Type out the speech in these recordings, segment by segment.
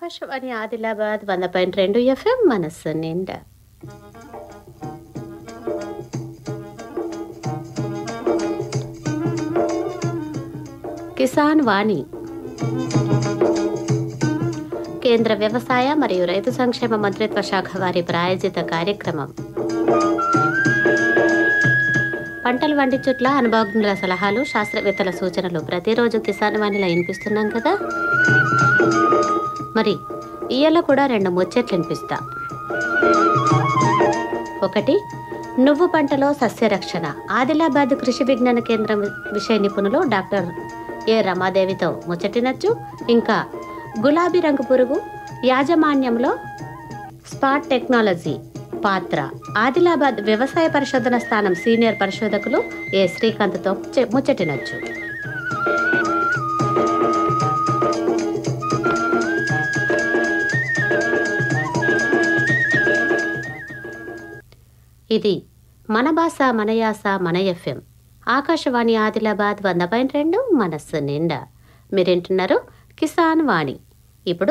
ఆకాశవాణి ఆదిలాబాద్ వంద పాయింట్ రెండు ఎఫ్ఎం మనస్సు నిండా కిసాన్ వాణి కేంద్ర వ్యవసాయ మరియు రైతు సంక్షేమ మంత్రిత్వ శాఖ వారి ప్రాయోజిత కార్యక్రమం పంటలు వండించుట్ల అనుభవజ్ఞుల సలహాలు శాస్త్రవేత్తల సూచనలు ప్రతిరోజు కిసాన్ వాణిలో వినిపిస్తున్నాం కదా మరి ఇయ్యాల కూడా రెండు ముచ్చట్లు వినిపిస్తా ఒకటి నువ్వు పంటలో సస్యరక్షణ ఆదిలాబాద్ కృషి విజ్ఞాన కేంద్రం విషయ నిపుణులు డాక్టర్ ఏ రమాదేవితో ముచ్చటినచ్చు ఇంకా గులాబీ రంగు పురుగు యాజమాన్యంలో స్పాట్ టెక్నాలజీ పాత్ర ఆదిలాబాద్ వ్యవసాయ పరిశోధన స్థానం సీనియర్ పరిశోధకులు ఏ శ్రీకాంత్తో చె- ముచ్చటినచ్చు ఇది మన భాష మన యాస మన ఎఫ్ఎం ఆకాశవాణి ఆదిలాబాద్ వంద పాయింట్ రెండు మనస్సు నిండా మీరేంటున్నారు కిసాన్ వాణి ఇప్పుడు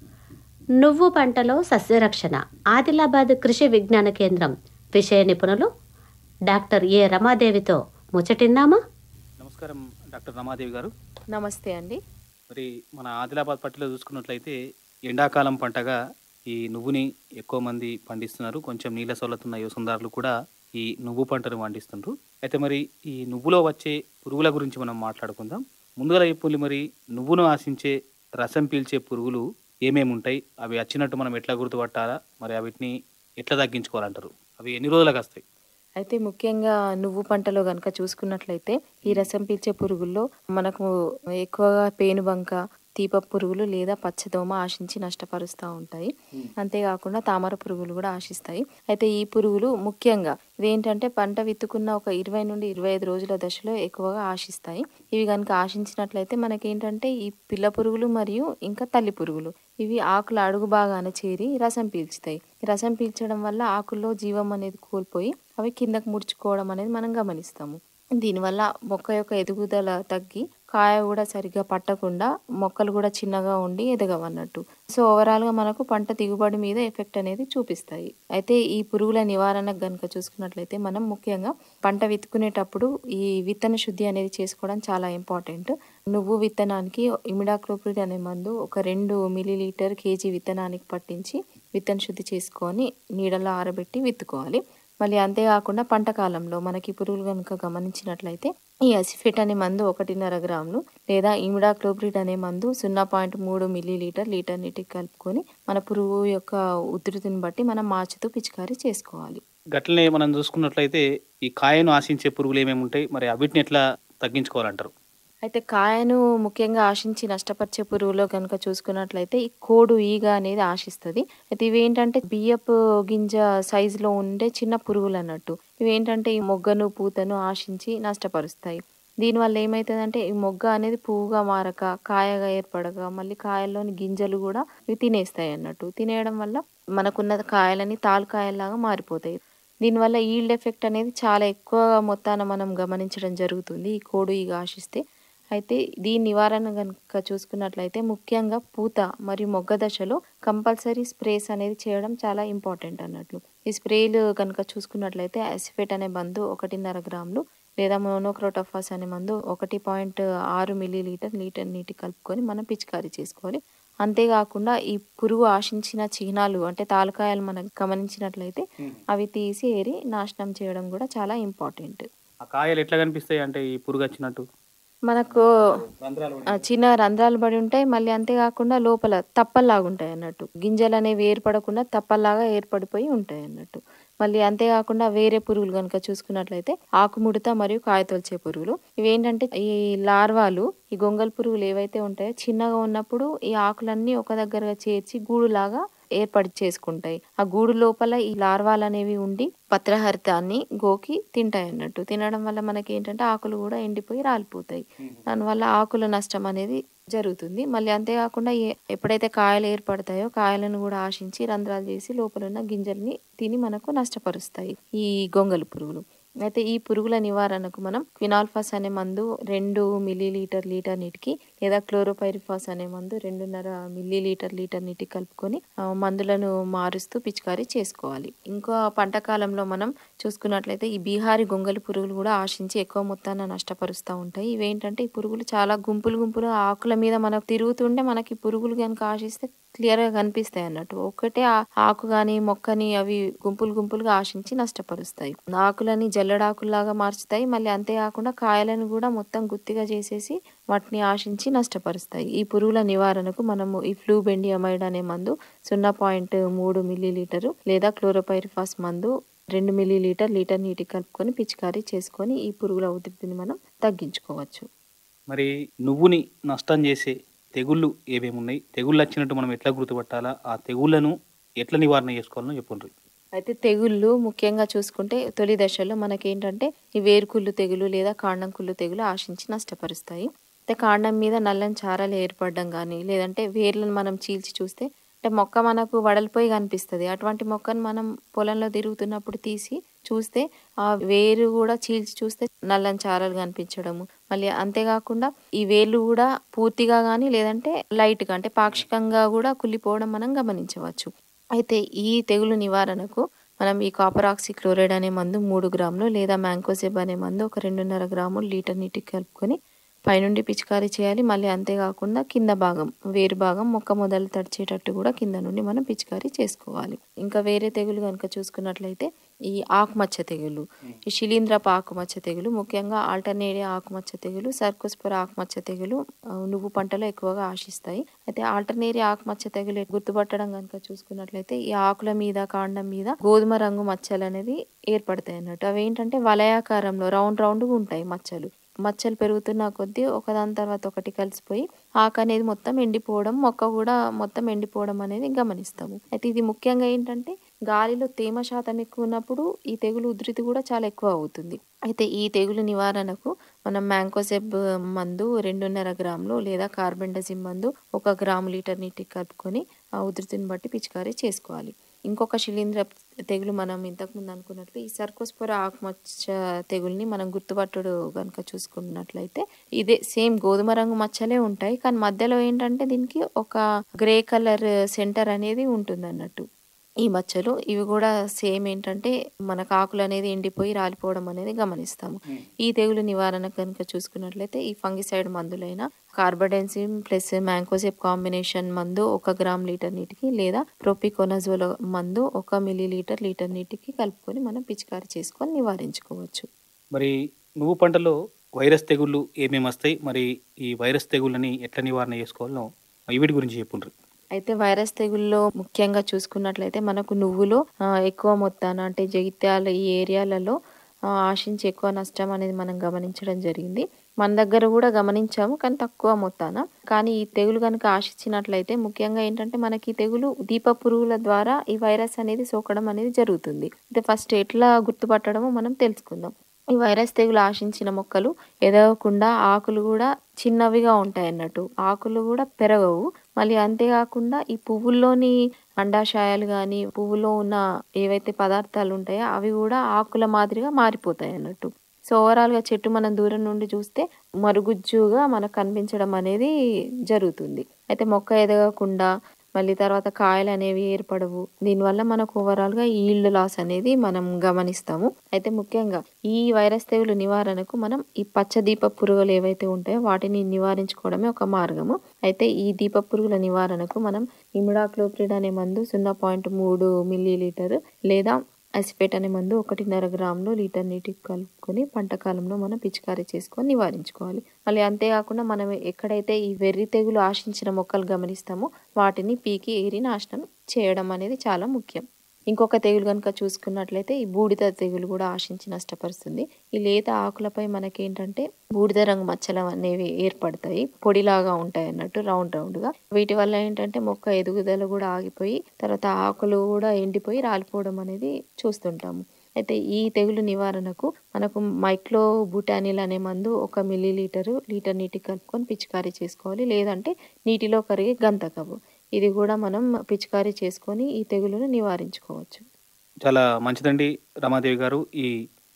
నువ్వు పంటలో సస్యరక్షణ ఆదిలాబాద్ కృషి విజ్ఞాన కేంద్రం విషయ నిపుణులు డాక్టర్ ఏ రమాదేవితో ముచ్చటిందామా నమస్కారం డాక్టర్ రమాదేవి గారు నమస్తే అండి మరి మన ఆదిలాబాద్ పట్టిలో చూసుకున్నట్లయితే ఎండాకాలం పంటగా ఈ నువ్వుని ఎక్కువ మంది పండిస్తున్నారు కొంచెం నీళ్ళ సొల్లతున్న యోసందారులు కూడా ఈ నువ్వు పంటను పండిస్తుండ్రు అయితే మరి ఈ నువ్వులో వచ్చే పురుగుల గురించి మనం మాట్లాడుకుందాం ముందుగా ఇప్పుడు మరి నువ్వును ఆశించే రసం పీల్చే పురుగులు ఏమేమి ఉంటాయి అవి వచ్చినట్టు మనం ఎట్లా గుర్తుపట్టాలా మరి వీటిని ఎట్లా తగ్గించుకోవాలంటారు అవి ఎన్ని రోజులకు వస్తాయి అయితే ముఖ్యంగా నువ్వు పంటలో గనక చూసుకున్నట్లయితే ఈ రసం పీల్చే పురుగుల్లో మనకు ఎక్కువగా పేనుబంక తీప పురుగులు లేదా పచ్చదోమ ఆశించి నష్టపరుస్తూ ఉంటాయి అంతేకాకుండా తామర పురుగులు కూడా ఆశిస్తాయి అయితే ఈ పురుగులు ముఖ్యంగా ఇదేంటంటే పంట విత్తుకున్న ఒక ఇరవై నుండి ఇరవై ఐదు రోజుల దశలో ఎక్కువగా ఆశిస్తాయి ఇవి కనుక ఆశించినట్లయితే మనకేంటంటే ఈ పిల్ల పురుగులు మరియు ఇంకా తల్లి పురుగులు ఇవి ఆకుల అడుగు భాగాన చేరి రసం పీల్చుతాయి ఈ రసం పీల్చడం వల్ల ఆకుల్లో జీవం అనేది కోల్పోయి అవి కిందకు ముడుచుకోవడం అనేది మనం గమనిస్తాము దీనివల్ల మొక్క యొక్క ఎదుగుదల తగ్గి కాయ కూడా సరిగ్గా పట్టకుండా మొక్కలు కూడా చిన్నగా ఉండి ఎదగవన్నట్టు సో ఓవరాల్ గా మనకు పంట దిగుబడి మీద ఎఫెక్ట్ అనేది చూపిస్తాయి అయితే ఈ పురుగుల నివారణకు గనుక చూసుకున్నట్లయితే మనం ముఖ్యంగా పంట విత్తుకునేటప్పుడు ఈ విత్తన శుద్ధి అనేది చేసుకోవడం చాలా ఇంపార్టెంట్ నువ్వు విత్తనానికి ఇమిడాక్లోప్రిడ్ అనే మందు ఒక రెండు మిల్లీలీటర్ కేజీ విత్తనానికి పట్టించి విత్తన శుద్ధి చేసుకొని నీడలో ఆరబెట్టి విత్తుకోవాలి మళ్ళీ అంతేకాకుండా పంట కాలంలో మనకి పురుగులు కనుక గమనించినట్లయితే ఈ అసిఫెట్ అనే మందు ఒకటిన్నర గ్రాములు లేదా ఇమిడాక్లోప్రిడ్ అనే మందు సున్నా పాయింట్ మూడు మిల్లీ లీటర్ లీటర్ నీటికి కలుపుకొని మన పురుగు యొక్క ఉధృతిని బట్టి మనం మార్చుతూ పిచికారీ చేసుకోవాలి గట్లనే మనం చూసుకున్నట్లయితే ఈ కాయను ఆశించే పురుగులు ఏమేమి ఉంటాయి మరి వీటిని ఎట్లా తగ్గించుకోవాలంటారు అయితే కాయను ముఖ్యంగా ఆశించి నష్టపరిచే పురుగులో కనుక చూసుకున్నట్లయితే ఈ కోడు ఈగ అనేది ఆశిస్తుంది అయితే ఇవి ఏంటంటే బియ్యపు గింజ సైజులో ఉండే చిన్న పురుగులు అన్నట్టు ఇవి ఏంటంటే ఈ మొగ్గను పూతను ఆశించి నష్టపరుస్తాయి దీనివల్ల ఏమవుతుందంటే ఈ మొగ్గ అనేది పువ్వుగా మారక కాయగా ఏర్పడక మళ్ళీ కాయల్లోని గింజలు కూడా ఇవి తినేస్తాయి అన్నట్టు తినేయడం వల్ల మనకున్న కాయలని తాలుకాయల్లాగా మారిపోతాయి దీనివల్ల ఈల్డ్ ఎఫెక్ట్ అనేది చాలా ఎక్కువ మొత్తాన మనం గమనించడం జరుగుతుంది ఈ కోడు ఈగ ఆశిస్తే అయితే దీని నివారణ కనుక చూసుకున్నట్లయితే ముఖ్యంగా పూత మరియు మొగ్గ దశలో కంపల్సరీ స్ప్రేస్ అనేది చేయడం చాలా ఇంపార్టెంట్ అన్నట్లు ఈ స్ప్రేలు కనుక చూసుకున్నట్లయితే అసిఫేట్ అనే మందు ఒకటిన్నర గ్రాములు లేదా మోనోక్రోటోఫాస్ అనే మందు ఒకటి పాయింట్ ఆరు మిల్లీ లీటర్ లీటర్ నీటి కలుపుకొని మనం పిచికారీ చేసుకోవాలి అంతేకాకుండా ఈ పురుగు ఆశించిన చిహ్నాలు అంటే తాలకాయలు మనం గమనించినట్లయితే అవి తీసి ఏరి నాశనం చేయడం కూడా చాలా ఇంపార్టెంట్ ఆ కాయలు ఎట్లా కనిపిస్తాయి అంటే ఈ పురుగు వచ్చినట్టు మనకు రంధ్రాలు ఆ, చిన్న రంధ్రాలు పడి ఉంటాయి మళ్ళీ అంతేకాకుండా లోపల తప్పల్లాగా ఉంటాయి అన్నట్టు గింజలు అనేవి ఏర్పడకుండా తప్పల్లాగా ఏర్పడిపోయి ఉంటాయి అన్నట్టు మళ్ళీ అంతేకాకుండా వేరే పురుగులు కనుక చూసుకున్నట్లయితే ఆకుముడత మరియు కాయతొలిచే పురుగులు ఇవి ఏంటంటే ఈ లార్వాలు ఈ గొంగల్ పురుగులు ఏవైతే ఉంటాయో చిన్నగా ఉన్నప్పుడు ఈ ఆకులన్నీ ఒక దగ్గరగా చేర్చి గూడులాగా ఏర్పాటు చేసుకుంటాయి ఆ గూడు లోపల ఈ లార్వాలు అనేవి ఉండి పత్రహరితాన్ని గోకి తింటాయి అన్నట్టు తినడం వల్ల మనకి ఏంటంటే ఆకులు కూడా ఎండిపోయి రాలిపోతాయి దానివల్ల ఆకుల నష్టం అనేది జరుగుతుంది మళ్ళీ అంతేకాకుండా ఏ- ఎప్పుడైతే కాయలు ఏర్పడతాయో కాయలను కూడా ఆశించి రంధ్రాలు చేసి లోపల ఉన్న గింజల్ని తిని మనకు నష్టపరుస్తాయి ఈ గొంగలి పురుగులు అయితే ఈ పురుగుల నివారణకు మనం క్వినాల్ఫాస్ అనే మందు రెండు మిల్లీ లీటర్ లీటర్ నీటికి లేదా క్లోరోపైరిఫాస్ అనే మందు రెండున్నర మిల్లీ లీటర్ లీటర్ నీటికి కలుపుకొని ఆ, మందులను మారుస్తూ పిచికారీ చేసుకోవాలి ఇంకో పంట కాలంలో మనం చూసుకున్నట్లయితే ఈ బీహారీ గొంగలి పురుగులు కూడా ఆశించి ఎక్కువ మొత్తాన్ని నష్టపరుస్తూ ఉంటాయి ఇవేంటంటే ఈ పురుగులు చాలా గుంపులు గుంపులు ఆకుల మీద మనకు తిరుగుతుంటే మనకి పురుగులు కనుక ఆశిస్తే క్లియర్ గా కనిపిస్తాయి అన్నట్టు ఒకటే ఆ- ఆకు గాని మొక్కని అవి గుంపులు గుంపులుగా ఆశించి నష్టపరుస్తాయి ఆకులని జల్లడాకుల్లాగా మార్చుతాయి మళ్ళీ అంతేకాకుండా కాయలను కూడా మొత్తం గుత్తిగా చేసేసి వాటిని ఆశించి నష్టపరుస్తాయి ఈ పురుగుల నివారణకు మనము ఈ ఫ్లూ బెండియమైడ్ అనే మందు సున్నా పాయింట్ మూడు మిల్లీ లీటరు లేదా క్లోరోపైరిఫాస్ మందు రెండు మిల్లీ లీటర్ లీటర్ నీటి కలుపుకొని పిచికారీ చేసుకొని ఈ పురుగుల ఉధృతిని మనం తగ్గించుకోవచ్చు మరి నువ్వుని నష్టం చేసే తెగుళ్ళు ఏమేమి ఉన్నాయి తెగుళ్ళు వచ్చినట్టు మనం ఎట్లా గుర్తుపట్టాలా ఆ తెగుళ్ళను ఎట్లా నివారణ చేసుకోవాలో చెప్పండి అయితే తెగుళ్ళు ముఖ్యంగా చూసుకుంటే తొలి దశలో మనకేంటంటే ఈ వేరుకుళ్ళు తెగులు లేదా కాండం కుళ్ళు తెగులు ఆశించి నష్టపరుస్తాయి అయితే కాండం మీద నల్లని చారలు ఏర్పడడం కానీ లేదంటే వేర్లను మనం చీల్చి చూస్తే అంటే మొక్క మనకు వడలిపోయి కనిపిస్తుంది అటువంటి మొక్కను మనం పొలంలో తిరుగుతున్నప్పుడు తీసి చూస్తే ఆ వేరు కూడా చీల్చి చూస్తే నల్లని చారలు కనిపించడము మళ్ళీ అంతేకాకుండా ఈ వేర్లు కూడా పూర్తిగా కానీ లేదంటే లైట్గా అంటే పాక్షికంగా కూడా కుళ్ళిపోవడం మనం గమనించవచ్చు అయితే ఈ తెగులు నివారణకు మనం ఈ కాపర్ ఆక్సి క్లోరైడ్ అనే మందు మూడు గ్రాములు లేదా మ్యాంకోసెబ్ అనే మందు ఒక రెండున్నర గ్రాములు లీటర్ నీటికి కలుపుకొని పైనుండి పిచికారీ చేయాలి మళ్ళీ అంతేకాకుండా కింద భాగం వేరు భాగం మొక్క మొదలు తడిచేటట్టు కూడా కింద నుండి మనం పిచికారీ చేసుకోవాలి ఇంకా వేరే తెగులు కనుక చూసుకున్నట్లయితే ఈ ఆకుమచ్చ తెగులు ఈ శిలీంద్రపు ఆకుమచ్చ తెగులు ముఖ్యంగా ఆల్టర్నేరియా ఆకుమచ్చ తెగులు సర్కోస్పర ఆకుమచ్చ తెగులు ఆ, నువ్వు పంటలో ఎక్కువగా ఆశిస్తాయి అయితే ఆల్టర్నేరియా ఆకుమచ్చ తెగులు గుర్తుపట్టడం కనుక చూసుకున్నట్లయితే ఈ ఆకుల మీద కాండం మీద గోధుమ రంగు మచ్చలు అనేది ఏర్పడతాయి అన్నట్టు అవి ఏంటంటే వలయాకారంలో రౌండ్ రౌండ్ ఉంటాయి మచ్చలు మచ్చలు పెరుగుతున్న కొద్దీ ఒకదాని తర్వాత ఒకటి కలిసిపోయి ఆకు అనేది మొత్తం ఎండిపోవడం మొక్క కూడా మొత్తం ఎండిపోవడం అనేది గమనిస్తాము అయితే ఇది ముఖ్యంగా ఏంటంటే గాలిలో తేమ శాతం ఎక్కువ ఉన్నప్పుడు ఈ తెగులు ఉధృతి కూడా చాలా ఎక్కువ అవుతుంది అయితే ఈ తెగులు నివారణకు మనం మ్యాంకోసెబ్ మందు రెండున్నర గ్రాములు లేదా కార్బెండజిమ్ మందు ఒక గ్రాము లీటర్ నీటికి కలుపుకొని ఆ ఉధృతిని బట్టి పిచికారీ చేసుకోవాలి ఇంకొక శిలీంద్ర తెగులు మనం ఇంతకుముందు అనుకున్నట్లు ఈ సర్కోస్పొర ఆకుమచ్చ తెగుల్ని మనం గుర్తుపట్టుడు కనుక చూసుకున్నట్లయితే ఇదే సేమ్ గోధుమ రంగు మచ్చలే ఉంటాయి కానీ మధ్యలో ఏంటంటే దీనికి ఒక గ్రే కలర్ సెంటర్ అనేది ఉంటుంది అన్నట్టు ఈ మచ్చలు ఇవి కూడా సేమ్ ఏంటంటే మనకు ఆకులు అనేది ఎండిపోయి రాలిపోవడం అనేది గమనిస్తాము ఈ తెగులు నివారణ కనుక చూసుకున్నట్లయితే ఈ ఫంగిసైడ్ మందులైన కార్బడెన్సిమ్ ప్లస్ మ్యాంకోసెప్ కాంబినేషన్ మందు ఒక గ్రామ్ లీటర్ నీటికి లేదా ప్రొపికోనజోల్ మందు ఒక మిల్లీ లీటర్ లీటర్ నీటికి కలుపుకొని మనం పిచికారీ చేసుకొని నివారించుకోవచ్చు మరి నువ్వు పంటలో వైరస్ తెగుళ్ళు ఏమేమి వస్తాయి మరి ఈ వైరస్ తెగుళ్ళని ఎట్లా నివారణ చేసుకోవాలో వీటి గురించి చెప్పుండ్రి అయితే వైరస్ తెగుల్లో ముఖ్యంగా చూసుకున్నట్లయితే మనకు నువ్వులో ఆ, ఎక్కువ మొత్తాన అంటే జగిత్యాల ఈ ఏరియాలలో ఆ, ఆశించి ఎక్కువ నష్టం అనేది మనం గమనించడం జరిగింది మన దగ్గర కూడా గమనించాము కానీ తక్కువ మొత్తాన కానీ ఈ తెగులు కనుక ఆశించినట్లయితే ముఖ్యంగా ఏంటంటే మనకి ఈ తెగులు దీప పురుగుల ద్వారా ఈ వైరస్ అనేది సోకడం అనేది జరుగుతుంది అయితే ఫస్ట్ ఎట్లా గుర్తుపట్టడమో మనం తెలుసుకుందాం ఈ వైరస్ తెగులు ఆశించిన మొక్కలు ఎదగకుండా ఆకులు కూడా చిన్నవిగా ఉంటాయి అన్నట్టు ఆకులు కూడా పెరగవు మళ్ళీ అంతేకాకుండా ఈ పువ్వుల్లోని అండాశయాలు కానీ పువ్వులో ఉన్న ఏవైతే పదార్థాలు ఉంటాయో అవి కూడా ఆకుల మాదిరిగా మారిపోతాయి అన్నట్టు సో ఓవరాల్ గా చెట్టు మనం దూరం నుండి చూస్తే మరుగుజ్జుగా మనకు కనిపించడం అనేది జరుగుతుంది అయితే మొక్క ఎదగకుండా మళ్ళీ తర్వాత కాయలు అనేవి ఏర్పడవు దీనివల్ల మనకు ఓవరాల్ గా ఈల్డ్ లాస్ అనేది మనం గమనిస్తాము అయితే ముఖ్యంగా ఈ వైరస్ తెగులు నివారణకు మనం ఈ పచ్చ దీప పురుగులు ఏవైతే ఉంటాయో వాటిని నివారించుకోవడమే ఒక మార్గము అయితే ఈ దీప పురుగుల నివారణకు మనం ఇమిడాక్లోప్రిడ్ అనే మందు సున్నా పాయింట్ మూడు మిల్లీ లీటర్ లేదా అసిపేట్ అనే మందు ఒకటిన్నర గ్రాములు లీటర్ నీటికి కలుపుకొని పంట కాలంలో మనం పిచికారీ చేసుకొని నివారించుకోవాలి మళ్ళీ అంతేకాకుండా మనం ఎక్కడైతే ఈ వెర్రి తెగులు ఆశించిన మొక్కలు గమనిస్తామో వాటిని పీకి ఏరి నాశనం చేయడం అనేది చాలా ముఖ్యం ఇంకొక తెగులు కనుక చూసుకున్నట్లయితే ఈ బూడిద తెగులు కూడా ఆశించి నష్టపరుస్తుంది ఈ లేత ఆకులపై మనకేంటంటే బూడిద రంగు మచ్చలు అనేవి ఏర్పడతాయి పొడిలాగా ఉంటాయి అన్నట్టు రౌండ్ రౌండ్ గా వీటి వల్ల ఏంటంటే మొక్క ఎదుగుదల కూడా ఆగిపోయి తర్వాత ఆకులు కూడా ఎండిపోయి రాలిపోవడం అనేది చూస్తుంటాము అయితే ఈ తెగులు నివారణకు మనకు మైక్లో బుటానిల్ అనే మందు ఒక మిల్లీ లీటరు లీటర్ నీటికి కలుపుకొని పిచికారీ చేసుకోవాలి లేదంటే నీటిలో కరిగే గంధకము ఇది కూడా మనం పిచికారీ చేసుకొని ఈ తెగులును నివారించుకోవచ్చు చాలా మంచిదండి రమాదేవి గారు ఈ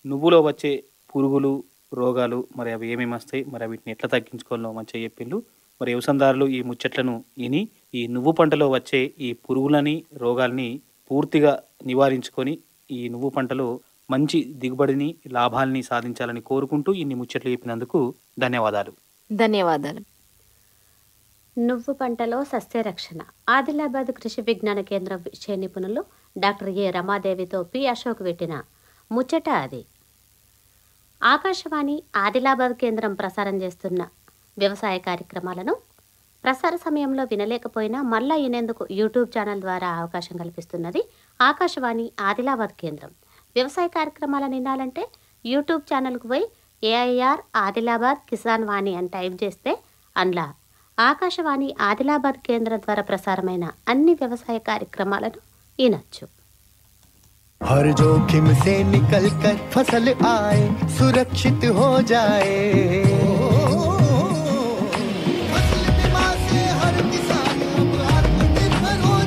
నువ్వులో వచ్చే పురుగులు రోగాలు మరి అవి ఏమేమి వస్తాయి మరి వీటిని ఎట్లా తగ్గించుకోవాలో మంచిగా చెప్పిండ్రు మరి వ్యవసాయదారులు ఈ ముచ్చట్లను విని ఈ నువ్వు పంటలో వచ్చే ఈ పురుగులని రోగాల్ని పూర్తిగా నివారించుకొని ఈ నువ్వు పంటలో మంచి దిగుబడిని లాభాల్ని సాధించాలని కోరుకుంటూ ఇన్ని ముచ్చట్లు చెప్పినందుకు ధన్యవాదాలు ధన్యవాదాలు నువ్వు పంటలో సస్యరక్షణ ఆదిలాబాద్ కృషి విజ్ఞాన కేంద్రం విషయ నిపుణులు డాక్టర్ ఏ రమాదేవితో పి అశోక్ పెట్టిన ముచ్చట అది ఆకాశవాణి ఆదిలాబాద్ కేంద్రం ప్రసారం చేస్తున్న వ్యవసాయ కార్యక్రమాలను ప్రసార సమయంలో వినలేకపోయినా మళ్ళా వినేందుకు యూట్యూబ్ ఛానల్ ద్వారా అవకాశం కల్పిస్తున్నది ఆకాశవాణి ఆదిలాబాద్ కేంద్రం వ్యవసాయ కార్యక్రమాలను వినాలంటే యూట్యూబ్ ఛానల్కు పోయి ఏఐఆర్ ఆదిలాబాద్ కిసాన్ వాణి అని టైప్ చేస్తే అందులో ఆకాశవాణి ఆదిలాబాద్ కేంద్రం ద్వారా ప్రసారమైన అన్ని వ్యవసాయ కార్యక్రమాలను వినొచ్చు हर जोखिम से निकल कर फसल आए सुरक्षित हो जाए फसल बीमा से हर किसान अब आत्मनिर्भर हो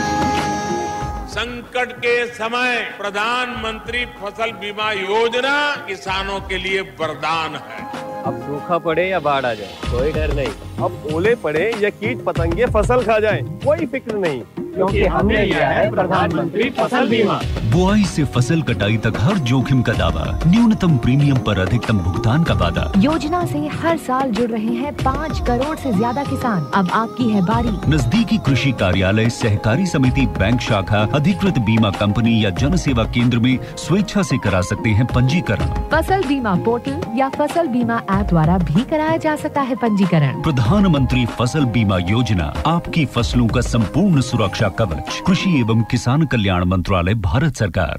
जाए संकट के समय प्रधानमंत्री फसल बीमा योजना किसानों के लिए वरदान है अब सूखा पड़े या बाढ़ आ जाए कोई डर नहीं अब ओले पड़े या कीट पतंगे फसल खा जाए कोई फिक्र नहीं क्योंकि हमने लिया है प्रधानमंत्री फसल बीमा बुआई से फसल कटाई तक हर जोखिम का दावा न्यूनतम प्रीमियम पर अधिकतम भुगतान का वादा योजना से हर साल जुड़ रहे हैं पाँच करोड़ से ज्यादा किसान अब आपकी है बारी नजदीकी कृषि कार्यालय सहकारी समिति बैंक शाखा अधिकृत बीमा कंपनी या जन सेवा केंद्र में स्वेच्छा से करा सकते हैं पंजीकरण फसल बीमा पोर्टल या फसल बीमा ऐप द्वारा भी कराया जा सकता है पंजीकरण प्रधानमंत्री फसल बीमा योजना आपकी फसलों का संपूर्ण सुरक्षा कवच कृषि एवं किसान कल्याण मंत्रालय भारत सरकार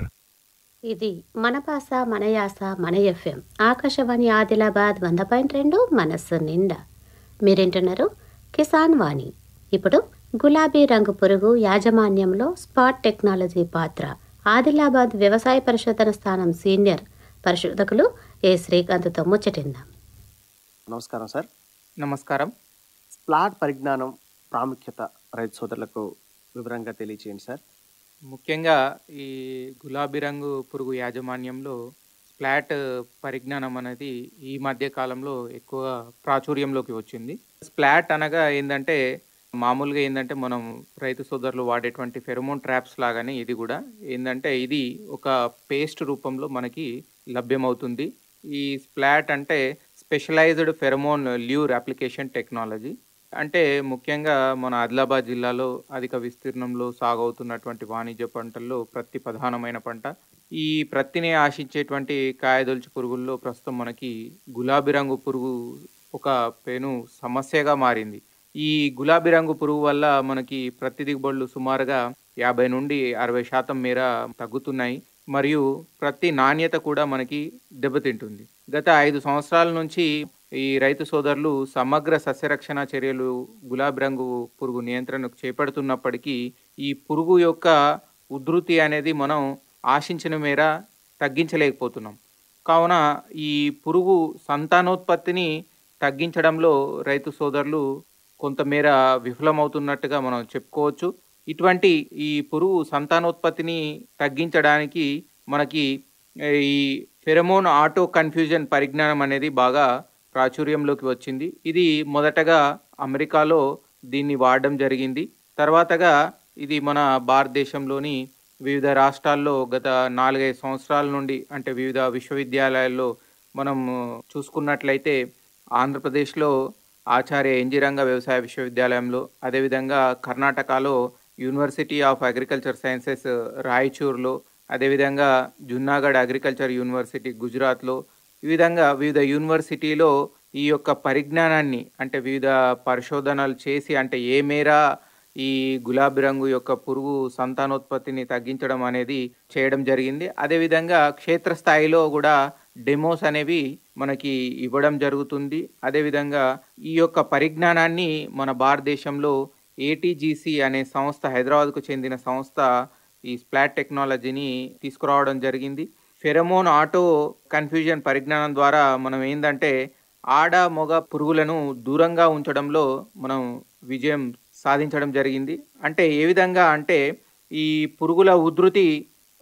ఇది మన భాష మన యాస మన ఎఫ్ఎం ఆకాశవాణి ఆదిలాబాద్ వంద పాయింట్ రెండు మనస్సు నిండా మీరేంటున్నారు కిసాన్ వాణి ఇప్పుడు గులాబీ రంగు పురుగు యాజమాన్యంలో స్పాట్ టెక్నాలజీ పాత్ర ఆదిలాబాద్ వ్యవసాయ పరిశోధన స్థానం సీనియర్ పరిశోధకులు ఏ శ్రీకాంత్తో ముచ్చటిందాం నమస్కారం సార్ నమస్కారం స్ప్లాట్ పరిజ్ఞానం ప్రాముఖ్యత రైతు సోదరులకు వివరంగా తెలియచేయండి సార్ ముఖ్యంగా ఈ గులాబీ రంగు పురుగు యాజమాన్యంలో స్ప్లాట్ పరిజ్ఞానం అనేది ఈ మధ్య కాలంలో ఎక్కువ ప్రాచుర్యంలోకి వచ్చింది స్ప్లాట్ అనగా ఏంటంటే మామూలుగా ఏంటంటే మనం రైతు సోదరులు వాడేటువంటి ఫెరోమోన్ ట్రాప్స్ లాగానే ఇది కూడా ఏంటంటే ఇది ఒక పేస్ట్ రూపంలో మనకి లభ్యమవుతుంది ఈ స్ప్లాట్ అంటే specialised pheromone lure application technology అంటే ముఖ్యంగా మన ఆదిలాబాద్ జిల్లాలో అధిక విస్తీర్ణంలో సాగవుతున్నటువంటి వాణిజ్య పంటల్లో ప్రత్తి ప్రధానమైన పంట ఈ ప్రత్తిని ఆశించేటువంటి కాయదొలుచు పురుగుల్లో ప్రస్తుతం మనకి గులాబీ రంగు పురుగు ఒక పెను సమస్యగా మారింది ఈ గులాబీ రంగు పురుగు వల్ల మనకి ప్రతి దిగుబడులు సుమారుగా యాభై నుండి అరవై శాతం మేర తగ్గుతున్నాయి మరియు ప్రతి నాణ్యత కూడా మనకి దెబ్బతింటుంది గత ఐదు సంవత్సరాల నుంచి ఈ రైతు సోదరులు సమగ్ర సస్యరక్షణ చర్యలు గులాబీ రంగు పురుగు నియంత్రణకు చేపడుతున్నప్పటికీ ఈ పురుగు యొక్క ఉధృతి అనేది మనం ఆశించిన మేర తగ్గించలేకపోతున్నాం కావున ఈ పురుగు సంతానోత్పత్తిని తగ్గించడంలో రైతు సోదరులు కొంతమేర విఫలమవుతున్నట్టుగా మనం చెప్పుకోవచ్చు ఇటువంటి ఈ పురుగు సంతానోత్పత్తిని తగ్గించడానికి మనకి ఈ ఫెరమోన్ ఆటో కన్ఫ్యూజన్ పరిజ్ఞానం అనేది బాగా ప్రాచుర్యంలోకి వచ్చింది ఇది మొదటగా అమెరికాలో దీన్ని వాడడం జరిగింది తర్వాతగా ఇది మన భారతదేశంలోని వివిధ రాష్ట్రాల్లో గత నాలుగైదు సంవత్సరాల నుండి అంటే వివిధ విశ్వవిద్యాలయాల్లో మనం చూసుకున్నట్లయితే ఆంధ్రప్రదేశ్లో ఆచార్య ఎంజిరంగ వ్యవసాయ విశ్వవిద్యాలయంలో అదేవిధంగా కర్ణాటకలో యూనివర్సిటీ ఆఫ్ అగ్రికల్చర్ సైన్సెస్ రాయచూర్లో అదేవిధంగా జున్నాగఢ్ అగ్రికల్చర్ యూనివర్సిటీ గుజరాత్లో ఈ విధంగా వివిధ యూనివర్సిటీలో ఈ యొక్క పరిజ్ఞానాన్ని అంటే వివిధ పరిశోధనలు చేసి అంటే ఏ మేర ఈ గులాబీ రంగు యొక్క పురుగు సంతానోత్పత్తిని తగ్గించడం అనేది చేయడం జరిగింది అదేవిధంగా క్షేత్రస్థాయిలో కూడా డెమోస్ అనేవి మనకి ఇవ్వడం జరుగుతుంది అదేవిధంగా ఈ యొక్క పరిజ్ఞానాన్ని మన భారతదేశంలో ఏటీజీసీ అనే సంస్థ హైదరాబాద్కు చెందిన సంస్థ ఈ స్ప్లాట్ టెక్నాలజీని తీసుకురావడం జరిగింది ఫెరమోన్ ఆటో కన్ఫ్యూజన్ పరిజ్ఞానం ద్వారా మనం ఏంటంటే ఆడ మొగ పురుగులను దూరంగా ఉంచడంలో మనం విజయం సాధించడం జరిగింది అంటే ఏ విధంగా అంటే ఈ పురుగుల ఉధృతి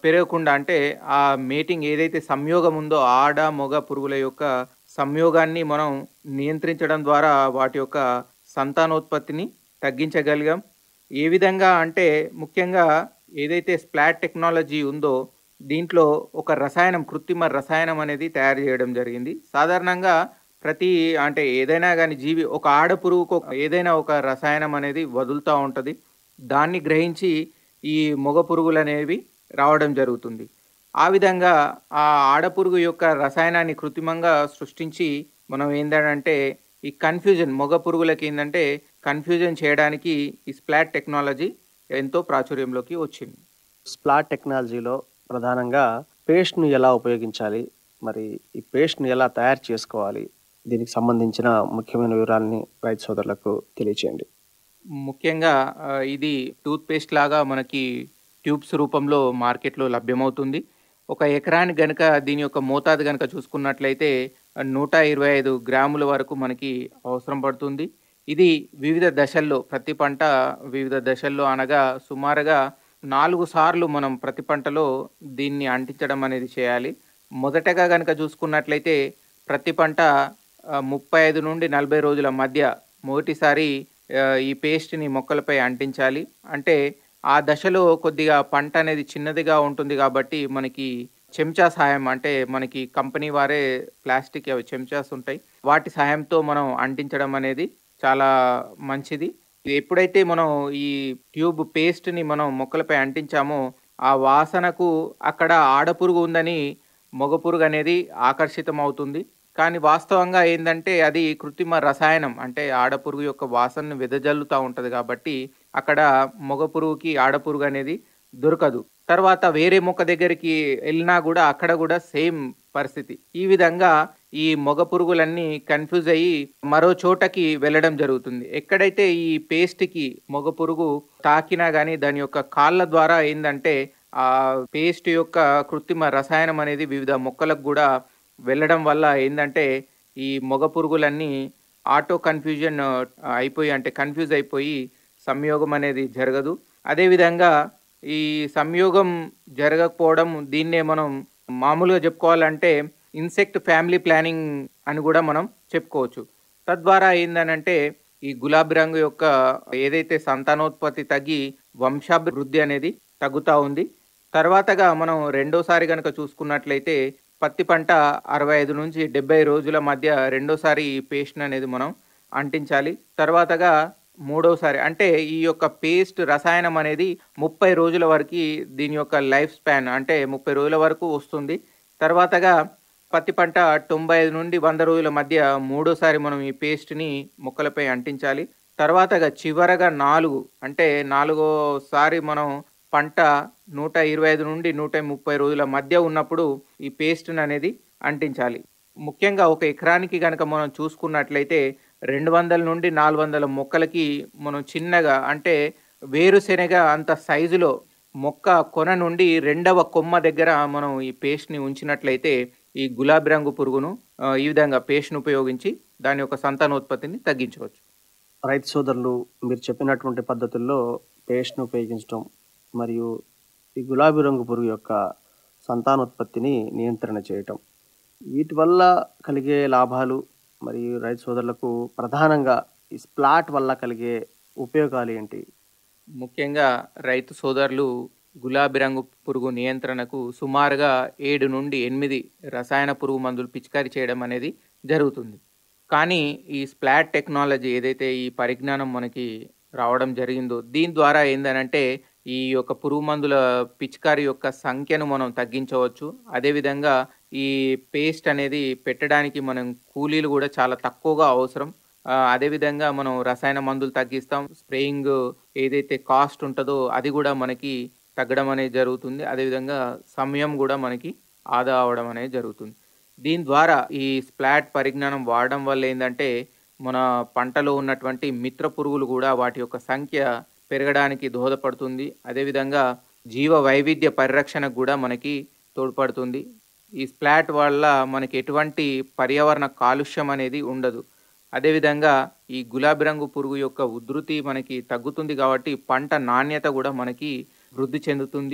పెరగకుండా అంటే ఆ మేటింగ్ ఏదైతే సంయోగం ఉందో ఆడ మొగ పురుగుల యొక్క సంయోగాన్ని మనం నియంత్రించడం ద్వారా వాటి యొక్క సంతానోత్పత్తిని తగ్గించగలిగాం ఏ విధంగా అంటే ముఖ్యంగా ఏదైతే స్ప్లాట్ టెక్నాలజీ ఉందో దీంట్లో ఒక రసాయనం కృత్రిమ రసాయనం అనేది తయారు చేయడం జరిగింది సాధారణంగా ప్రతి అంటే ఏదైనా కానీ జీవి ఒక ఆడ పురుగుకు ఒక- ఏదైనా ఒక రసాయనం అనేది వదులుతూ ఉంటుంది దాన్ని గ్రహించి ఈ మొగ పురుగులు అనేవి రావడం జరుగుతుంది ఆ విధంగా ఆ ఆడపురుగు యొక్క రసాయనాన్ని కృత్రిమంగా సృష్టించి మనం ఏంటంటే ఈ కన్ఫ్యూజన్ మొగ పురుగులకి ఏంటంటే కన్ఫ్యూజన్ చేయడానికి ఈ స్ప్లాట్ టెక్నాలజీ ఎంతో ప్రాచుర్యంలోకి వచ్చింది స్ప్లాట్ టెక్నాలజీలో ప్రధానంగా పేస్ట్ను ఎలా ఉపయోగించాలి మరి ఈ పేస్ట్ను ఎలా తయారు చేసుకోవాలి దీనికి సంబంధించిన ముఖ్యమైన వివరాలని రైతు సోదరులకు తెలియచేయండి ముఖ్యంగా ఆ, ఇది టూత్ పేస్ట్ లాగా మనకి ట్యూబ్స్ రూపంలో మార్కెట్లో లభ్యమవుతుంది ఒక ఎకరానికి గనుక దీని యొక్క మోతాదు గనుక చూసుకున్నట్లయితే ఆ, నూట ఇరవై ఐదు గ్రాముల వరకు మనకి అవసరం పడుతుంది ఇది వివిధ దశల్లో ప్రతి పంట వివిధ దశల్లో అనగా సుమారుగా నాలుగు సార్లు మనం ప్రతి పంటలో దీన్ని అంటించడం అనేది చేయాలి మొదటగా కనుక చూసుకున్నట్లయితే ప్రతి పంట ఆ, ముప్పై ఐదు నుండి నలభై రోజుల మధ్య మొదటిసారి ఆ, ఈ పేస్ట్ని మొక్కలపై అంటించాలి అంటే ఆ దశలో కొద్దిగా పంట అనేది చిన్నదిగా ఉంటుంది కాబట్టి మనకి చెంచా సహాయం అంటే మనకి కంపెనీ వారే ప్లాస్టిక్ అవి చెంచాస్ ఉంటాయి వాటి సహాయంతో మనం అంటించడం అనేది చాలా మంచిది ఎప్పుడైతే మనం ఈ ట్యూబ్ పేస్ట్ని మనం మొక్కలపై అంటించామో ఆ వాసనకు అక్కడ ఆడపురుగు ఉందని మగ పురుగు అనేది ఆకర్షితం అవుతుంది కానీ వాస్తవంగా ఏంటంటే అది కృత్రిమ రసాయనం అంటే ఆడపురుగు యొక్క వాసనను వెదజల్లుతూ ఉంటుంది కాబట్టి అక్కడ మగ పురుగుకి ఆడపురుగు అనేది దొరకదు తర్వాత వేరే మొక్క దగ్గరికి వెళ్ళినా కూడా అక్కడ కూడా సేమ్ పరిస్థితి ఈ విధంగా ఈ మొగ పురుగులన్నీ కన్ఫ్యూజ్ అయ్యి మరో చోటకి వెళ్ళడం జరుగుతుంది ఎక్కడైతే ఈ పేస్ట్కి మొగ పురుగు తాకినా కానీ దాని యొక్క కాళ్ళ ద్వారా ఏంటంటే ఆ పేస్ట్ యొక్క కృత్రిమ రసాయనం అనేది వివిధ మొక్కలకు కూడా వెళ్ళడం వల్ల ఏంటంటే ఈ మొగ పురుగులన్నీ ఆటో కన్ఫ్యూజన్ అయిపోయి అంటే కన్ఫ్యూజ్ అయిపోయి సంయోగం అనేది జరగదు అదేవిధంగా ఈ సంయోగం జరగకపోవడం దీన్నే మనం మామూలుగా చెప్పుకోవాలంటే ఇన్సెక్ట్ ఫ్యామిలీ ప్లానింగ్ అని కూడా మనం చెప్పుకోవచ్చు తద్వారా ఏందనంటే ఈ గులాబీ రంగు యొక్క ఏదైతే సంతానోత్పత్తి తగ్గి వంశాభివృద్ధి అనేది తగ్గుతూ ఉంది తర్వాతగా మనం రెండోసారి కనుక చూసుకున్నట్లయితే పత్తి పంట అరవై ఐదు నుంచి డెబ్బై రోజుల మధ్య రెండోసారి ఈ పేస్ట్ అనేది మనం అంటించాలి తర్వాతగా మూడోసారి అంటే ఈ యొక్క పేస్ట్ రసాయనం అనేది ముప్పై రోజుల వరకు దీని యొక్క లైఫ్ స్పాన్ అంటే ముప్పై రోజుల వరకు వస్తుంది తర్వాతగా పత్తి పంట తొంభై ఐదు నుండి వంద రోజుల మధ్య మూడోసారి మనం ఈ పేస్ట్ని మొక్కలపై అంటించాలి తర్వాతగా చివరగా నాలుగు అంటే నాలుగోసారి మనం పంట నూట ఇరవై ఐదు నుండి నూట ముప్పై రోజుల మధ్య ఉన్నప్పుడు ఈ పేస్ట్ని అనేది అంటించాలి ముఖ్యంగా ఒక ఎకరానికి కనుక మనం చూసుకున్నట్లయితే రెండు వందల నుండి నాలుగు వందల మొక్కలకి మనం చిన్నగా అంటే వేరుశెనగ అంత సైజులో మొక్క కొన నుండి రెండవ కొమ్మ దగ్గర మనం ఈ పేస్ట్ని ఉంచినట్లయితే ఈ గులాబీ రంగు పురుగును ఆ, ఈ విధంగా పేస్ట్ని ఉపయోగించి దాని యొక్క సంతానోత్పత్తిని తగ్గించవచ్చు రైతు సోదరులు మీరు చెప్పినటువంటి పద్ధతుల్లో పేస్ట్ను ఉపయోగించడం మరియు ఈ గులాబీ రంగు పురుగు యొక్క సంతానోత్పత్తిని నియంత్రణ చేయటం వీటి వల్ల కలిగే లాభాలు మరియు రైతు సోదరులకు ప్రధానంగా ఈ స్ప్లాట్ వల్ల కలిగే ఉపయోగాలు ఏంటి ముఖ్యంగా రైతు సోదరులు గులాబీ రంగు పురుగు నియంత్రణకు సుమారుగా ఏడు నుండి ఎనిమిది రసాయన పురుగు మందులు పిచికారీ చేయడం అనేది జరుగుతుంది కానీ ఈ స్ప్లాట్ టెక్నాలజీ ఏదైతే ఈ పరిజ్ఞానం మనకి రావడం జరిగిందో దీని ద్వారా ఏందనంటే ఈ యొక్క పురుగు మందుల పిచికారి యొక్క సంఖ్యను మనం తగ్గించవచ్చు అదేవిధంగా ఈ పేస్ట్ అనేది పెట్టడానికి మనం కూలీలు కూడా చాలా తక్కువగా అవసరం ఆ, అదేవిధంగా మనం రసాయన మందులు తగ్గిస్తాం స్ప్రేయింగ్ ఏదైతే కాస్ట్ ఉంటుందో అది కూడా మనకి తగ్గడం అనేది జరుగుతుంది అదేవిధంగా సమయం కూడా మనకి ఆదా అవడం అనేది జరుగుతుంది దీని ద్వారా ఈ స్ప్లాట్ పరిజ్ఞానం వాడడం వల్ల ఏంటంటే మన పంటలో ఉన్నటువంటి మిత్ర పురుగులు కూడా వాటి యొక్క సంఖ్య పెరగడానికి దోహదపడుతుంది అదేవిధంగా జీవ వైవిధ్య పరిరక్షణకు కూడా మనకి తోడ్పడుతుంది ఈ స్ప్లాట్ వల్ల మనకి ఎటువంటి పర్యావరణ కాలుష్యం అనేది ఉండదు అదేవిధంగా ఈ గులాబీ రంగు పురుగు యొక్క ఉధృతి మనకి తగ్గుతుంది కాబట్టి పంట నాణ్యత కూడా మనకి వృద్ధి చెందుతుంది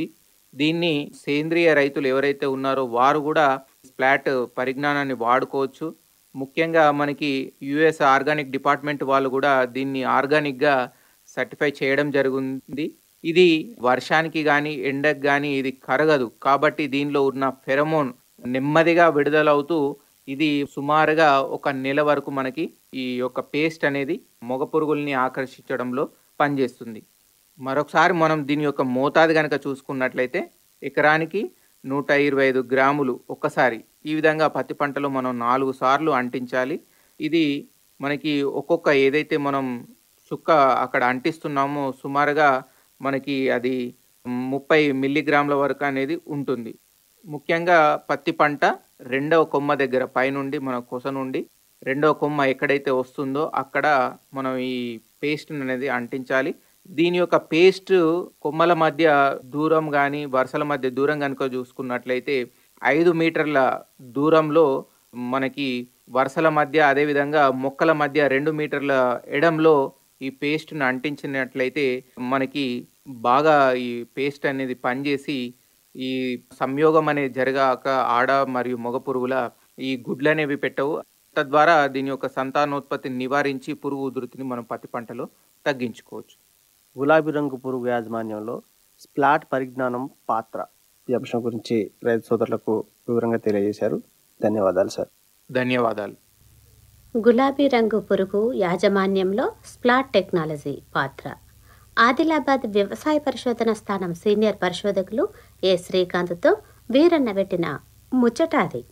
దీన్ని సేంద్రియ రైతులు ఎవరైతే ఉన్నారో వారు కూడా స్ప్లాట్ పరిజ్ఞానాన్ని వాడుకోవచ్చు ముఖ్యంగా మనకి యుఎస్ ఆర్గానిక్ డిపార్ట్మెంట్ వాళ్ళు కూడా దీన్ని ఆర్గానిక్గా సర్టిఫై చేయడం జరుగుతుంది ఇది వర్షానికి కానీ ఎండకు కానీ ఇది కరగదు కాబట్టి దీనిలో ఉన్న ఫెరమోన్ నెమ్మదిగా విడుదలవుతూ ఇది సుమారుగా ఒక నెల వరకు మనకి ఈ యొక్క పేస్ట్ అనేది మొగ పురుగుల్ని ఆకర్షించడంలో పనిచేస్తుంది మరొకసారి మనం దీని యొక్క మోతాదు కనుక చూసుకున్నట్లయితే ఎకరానికి నూట ఇరవై ఐదు గ్రాములు ఒక్కసారి ఈ విధంగా పత్తి పంటలో మనం నాలుగు సార్లు అంటించాలి ఇది మనకి ఒక్కొక్క ఏదైతే మనం చుక్క అక్కడ అంటిస్తున్నామో సుమారుగా మనకి అది ముప్పై మిల్లీగ్రాముల వరకు అనేది ఉంటుంది ముఖ్యంగా పత్తి పంట రెండవ కొమ్మ దగ్గర పైనుండి మన కొస నుండి రెండవ కొమ్మ ఎక్కడైతే వస్తుందో అక్కడ మనం ఈ పేస్ట్ అనేది అంటించాలి దీని యొక్క పేస్ట్ కొమ్మల మధ్య దూరం కానీ వరుసల మధ్య దూరం కనుక చూసుకున్నట్లయితే ఐదు మీటర్ల దూరంలో మనకి వరుసల మధ్య అదేవిధంగా మొక్కల మధ్య రెండు మీటర్ల ఎడంలో ఈ పేస్ట్ను అంటించినట్లయితే మనకి బాగా ఈ పేస్ట్ అనేది పనిచేసి ఈ సంయోగం అనేది జరగాక ఆడ మరియు మగ పురుగుల ఈ గుడ్లు అనేవి పెట్టవు తద్వారా దీని యొక్క సంతానోత్పత్తిని నివారించి పురుగు ఉధృతిని మనం పత్తి పంటలో తగ్గించుకోవచ్చు గులాబీ రంగు పురుగు యాజమాన్యంలో స్ప్లాట్ పరిజ్ఞానం పాత్ర ఈ అంశం గురించి రైతు సోదరులకు వివరంగా తెలియజేశారు ధన్యవాదాలు సార్ ధన్యవాదాలు గులాబీ రంగు పురుగు యాజమాన్యంలో స్ప్లాట్ టెక్నాలజీ పాత్ర ఆదిలాబాద్ వ్యవసాయ పరిశోధన స్థానం సీనియర్ పరిశోధకులు ఏ శ్రీకాంత్తో వీరన్న పెట్టిన ముచ్చటాది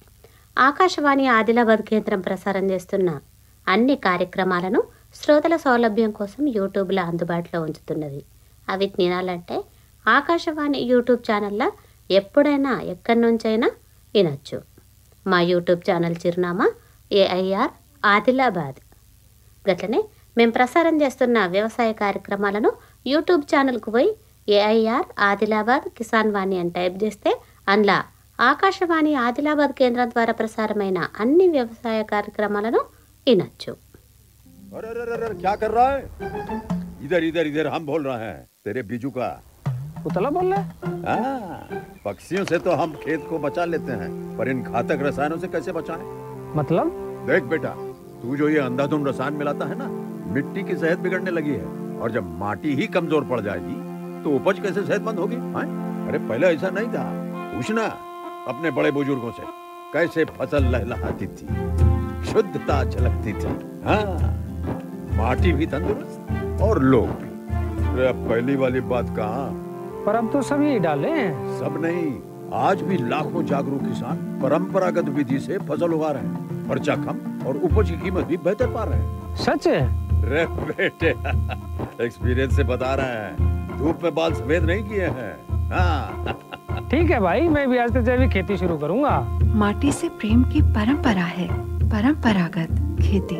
ఆకాశవాణి ఆదిలాబాద్ కేంద్రం ప్రసారం చేస్తున్న అన్ని కార్యక్రమాలను శ్రోతల సౌలభ్యం కోసం యూట్యూబ్లో అందుబాటులో ఉంచుతున్నది అవి వినాలంటే ఆకాశవాణి యూట్యూబ్ ఛానల్లో ఎప్పుడైనా ఎక్కడి నుంచైనా వినొచ్చు మా యూట్యూబ్ ఛానల్ చిరునామా ఏఐఆర్ ఆదిలాబాద్ గట్లనే మేము ప్రసారం చేస్తున్న వ్యవసాయ కార్యక్రమాలను యూట్యూబ్ ఛానల్కు పోయి ఏఐఆర్ ఆదిలాబాద్ కిసాన్ వాణి అని టైప్ చేస్తే అందులో ఆకాశవాణి ఆదిలాబాద్ కేంద్రం ద్వారా ప్రసారమైన అన్ని వ్యవసాయ కార్యక్రమాలను వినొచ్చు अरे अरे अरे अरे, क्या कर रहा है इधर इधर इधर हम बोल रहे हैं तेरे बीजू का उतला बोल रहा हाँ, पक्षियों से तो हम खेत को बचा लेते हैं पर इन घातक रसायनों से कैसे बचाएं? मतलब देख बेटा तू जो ये अंधाधुंध रसायन मिलाता है ना मिट्टी की सेहत बिगड़ने लगी है और जब माटी ही कमजोर पड़ जाएगी तो उपज कैसे सेहतमंद होगी हाँ? अरे पहले ऐसा नहीं था पूछना अपने बड़े बुजुर्गों से कैसे फसल लहलहाती थी शुद्धता झलकती थी हाँ माटी भी तंदुरुस्त और लोग भी अरे अब पहली वाली बात कहाँ पर अब तो सभी डाले हैं सब नहीं आज भी लाखों जागरूक किसान परंपरागत विधि से फसल उगा रहे हैं खर्चा कम और उपज की कीमत भी बेहतर पा रहे हैं सच है रे बेटे एक्सपीरियंस से बता रहे हैं धूप में बाल सफेद नहीं किए हैं हाँ ठीक है भाई मैं भी आज से जैविक खेती शुरू करूंगा माटी से प्रेम की परंपरा है परंपरागत खेती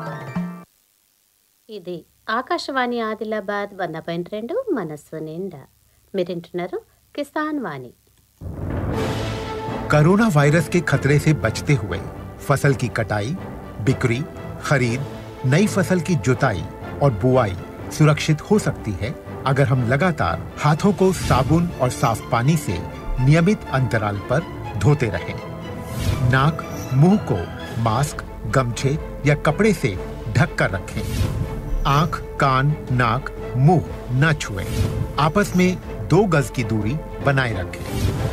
ఇది ఆకాశవాణి ఆదిలాబాద్ వంద పాయింట్ రెండు మనస్సు నిండా మీరింటున్నారు కిసాన్ వాణి कोरोना वायरस के खतरे से बचते हुए फसल की कटाई बिक्री खरीद नई फसल की जुताई और बुआई सुरक्षित हो सकती है अगर हम लगातार हाथों को साबुन और साफ पानी से नियमित अंतराल पर धोते रहें। नाक मुंह को मास्क गमछे या कपड़े से ढक कर रखें आंख कान नाक मुंह न छुएं। आपस में दो गज की दूरी बनाए रखें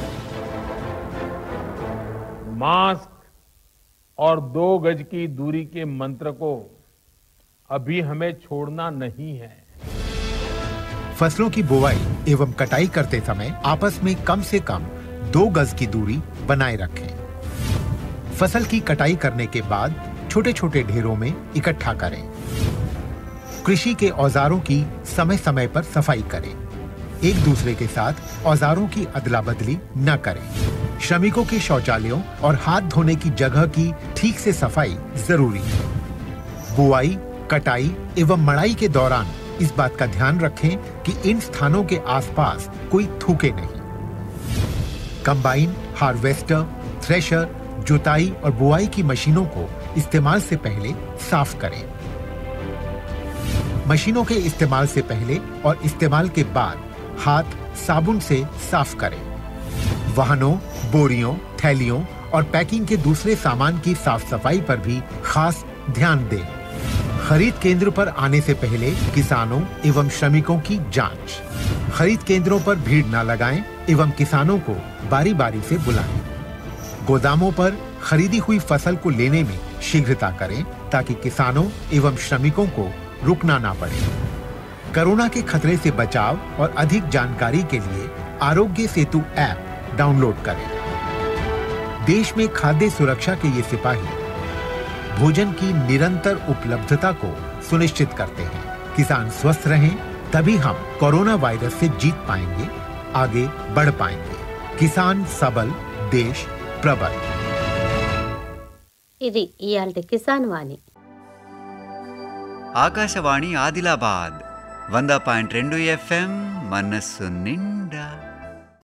मास्क और दो गज की दूरी के मंत्र को अभी हमें छोड़ना नहीं है फसलों की बुवाई एवं कटाई करते समय आपस में कम से कम दो गज की दूरी बनाए रखें फसल की कटाई करने के बाद छोटे छोटे ढेरों में इकट्ठा करें कृषि के औजारों की समय समय पर सफाई करें एक दूसरे के साथ औजारों की अदला बदली न करें श्रमिकों के शौचालयों और हाथ धोने की जगह की ठीक से सफाई जरूरी है बुआई कटाई एवं मड़ाई के दौरान इस बात का ध्यान रखें कि इन स्थानों के आसपास कोई थूके नहीं कंबाइन हार्वेस्टर थ्रेशर जुताई और बुआई की मशीनों को इस्तेमाल से पहले साफ करें मशीनों के इस्तेमाल से पहले और इस्तेमाल के बाद हाथ साबुन से साफ करें वाहनों बोरियों थैलियों और पैकिंग के दूसरे सामान की साफ सफाई पर भी खास ध्यान दें खरीद केंद्र पर आने से पहले किसानों एवं श्रमिकों की जांच खरीद केंद्रों पर भीड़ न लगाएं एवं किसानों को बारी बारी से बुलाएं गोदामों पर खरीदी हुई फसल को लेने में शीघ्रता करें ताकि किसानों एवं श्रमिकों को रुकना ना पड़े कोरोना के खतरे से बचाव और अधिक जानकारी के लिए आरोग्य सेतु ऐप डाउनलोड करें देश में खाद्य सुरक्षा के ये सिपाही भोजन की निरंतर उपलब्धता को सुनिश्चित करते हैं किसान स्वस्थ रहें तभी हम कोरोना वायरस से जीत पाएंगे आगे बढ़ पाएंगे किसान सबल देश प्रबल ఇది ఇయాల్టి కిసాన్ వాణి ఆకాశవాణి ఆదిలాబాద్ వంద పాయింట్ రెండు ఎఫ్ఎం మనస్సు నిండా